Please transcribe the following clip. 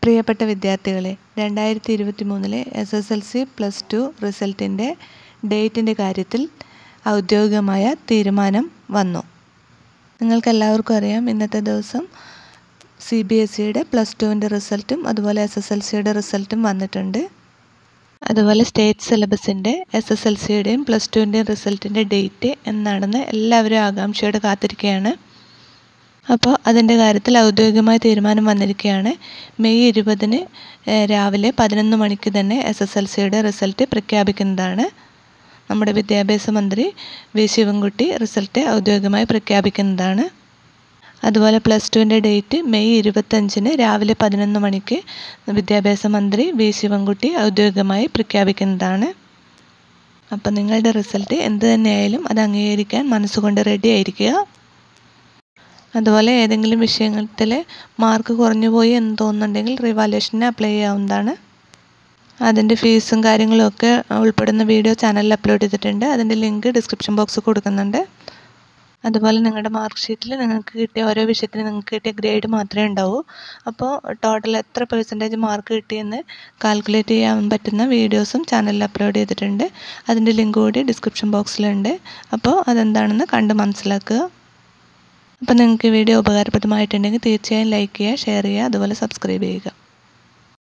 പ്രിയപ്പെട്ട വിദ്യാർത്ഥികളെ രണ്ടായിരത്തി ഇരുപത്തി മൂന്നിലെ S S L C plus two റിസൾട്ടിൻ്റെ ഡേറ്റിൻ്റെ കാര്യത്തിൽ ഔദ്യോഗികമായ തീരുമാനം വന്നു നിങ്ങൾക്കെല്ലാവർക്കും അറിയാം ഇന്നത്തെ ദിവസം സി ബി എസ് സിയുടെ പ്ലസ് ടുവിൻ്റെ റിസൾട്ടും അതുപോലെ എസ് എസ് എൽ സിയുടെ റിസൾട്ടും വന്നിട്ടുണ്ട് അതുപോലെ സ്റ്റേറ്റ് സിലബസിൻ്റെ എസ് എസ് എൽ സിയുടെയും പ്ലസ് ടുവിൻ്റെയും റിസൾട്ടിൻ്റെ ഡേറ്റ് എന്നാണെന്ന് എല്ലാവരും ആകാംക്ഷയോടെ കാത്തിരിക്കുകയാണ് അപ്പോൾ അതിൻ്റെ കാര്യത്തിൽ ഔദ്യോഗികമായ തീരുമാനം വന്നിരിക്കുകയാണ് മെയ് ഇരുപതിന് രാവിലെ പതിനൊന്ന് മണിക്ക് തന്നെ എസ് എസ് എൽ സിയുടെ റിസൾട്ട് പ്രഖ്യാപിക്കുന്നതാണ് നമ്മുടെ വിദ്യാഭ്യാസ മന്ത്രി വി ശിവൻകുട്ടി റിസൾട്ട് ഔദ്യോഗികമായി പ്രഖ്യാപിക്കുന്നതാണ് അതുപോലെ പ്ലസ് ടുവിൻ്റെ ഡേറ്റ് മെയ് ഇരുപത്തഞ്ചിന് രാവിലെ പതിനൊന്ന് മണിക്ക് വിദ്യാഭ്യാസ മന്ത്രി വി ശിവൻകുട്ടി ഔദ്യോഗികമായി പ്രഖ്യാപിക്കുന്നതാണ് അപ്പം നിങ്ങളുടെ റിസൾട്ട് എന്ത് തന്നെയായാലും അത് അംഗീകരിക്കാൻ മനസ്സുകൊണ്ട് റെഡി ആയിരിക്കുക അതുപോലെ ഏതെങ്കിലും വിഷയത്തിൽ മാർക്ക് കുറഞ്ഞു പോയി എന്ന് തോന്നുന്നുണ്ടെങ്കിൽ റിവാലുവേഷന് അപ്ലൈ ചെയ്യാവുന്നതാണ് അതിൻ്റെ ഫീസും കാര്യങ്ങളും ഒക്കെ ഉൾപ്പെടുന്ന വീഡിയോ ചാനലിൽ അപ്ലോഡ് ചെയ്തിട്ടുണ്ട് അതിൻ്റെ ലിങ്ക് ഡിസ്ക്രിപ്ഷൻ ബോക്സിൽ കൊടുക്കുന്നുണ്ട് അതുപോലെ നിങ്ങളുടെ മാർക്ക് ഷീറ്റിൽ നിങ്ങൾക്ക് കിട്ടിയ ഓരോ വിഷയത്തിന് നിങ്ങൾക്ക് കിട്ടിയ ഗ്രേഡ് മാത്രമേ ഉണ്ടാവൂ അപ്പോൾ ടോട്ടൽ എത്ര പെർസെൻറ്റേജ് മാർക്ക് കിട്ടിയെന്ന് കാൽക്കുലേറ്റ് ചെയ്യാൻ പറ്റുന്ന വീഡിയോസും ചാനലിൽ അപ്ലോഡ് ചെയ്തിട്ടുണ്ട് അതിൻ്റെ ലിങ്ക് കൂടി ഡിസ്ക്രിപ്ഷൻ ബോക്സിലുണ്ട് അപ്പോൾ അതെന്താണെന്ന് കണ്ട് മനസ്സിലാക്കുക അപ്പോൾ നിങ്ങൾക്ക് വീഡിയോ ഉപകാരപ്രദമായിട്ടുണ്ടെങ്കിൽ തീർച്ചയായും ലൈക്ക് ചെയ്യുക ഷെയർ ചെയ്യുക അതുപോലെ സബ്സ്ക്രൈബ് ചെയ്യുക